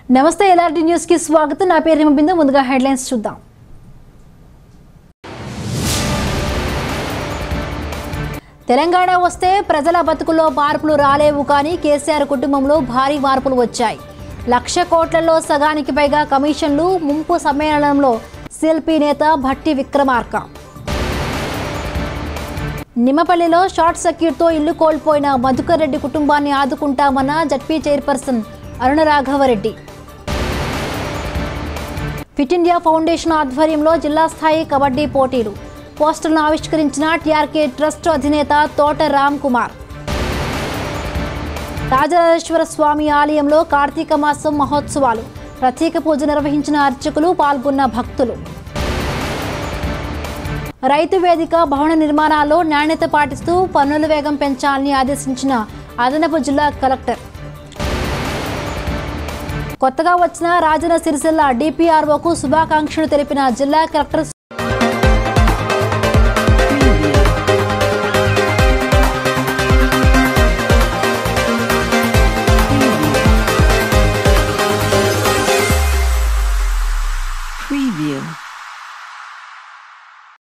నమస్తే LRD news కి స్వాగతం నా పేరు హిమబిందు ముందుగా హెడ్లైన్స్ చూద్దాం తెలంగాణ వస్తే ప్రజల బతుకుల్లో మార్పులు రాలేవు కానీ కేసీఆర్ కుటుంబంలో భారీ మార్పులు వచ్చాయి లక్ష కోట్లలో సగానికి పైగా కమిషన్లు ముంపు సమ్మేళనంలో సిఎల్పి నేత భట్టి విక్రమార్క నిమ్మపల్లిలో షార్ట్ సర్క్యూట్తో ఇల్లు కోల్పోయిన మధుకర్ రెడ్డి కుటుంబాన్ని ఆదుకుంటామన్న ZP chairperson Aruna Raghavareddy fit India foundation ఆధ్వర్యంలో జిల్లా స్థాయి కబడ్డీ పోటీలు పోస్టర్లను ఆవిష్కరించిన టీఆర్కే ట్రస్ట్ అధినేత తోట రామ్ కుమార్ రాజరాజేశ్వర స్వామి ఆలయంలో కార్తీక మాసం మహోత్సవాలు ప్రత్యేక పూజ నిర్వహించిన అర్చకులు పాల్గొన్న భక్తులు రైతు వేదిక భవన నిర్మాణాల్లో నాణ్యత పాటిస్తూ పన్నుల వేగం పెంచాలని ఆదేశించిన అదనపు జిల్లా కలెక్టర్ కొత్తగా వచ్చిన రాజన సిరిసిల్ల డిపిఆర్ఓకు శుభాకాంక్షలు తెలిపిన జిల్లా కలెక్టర్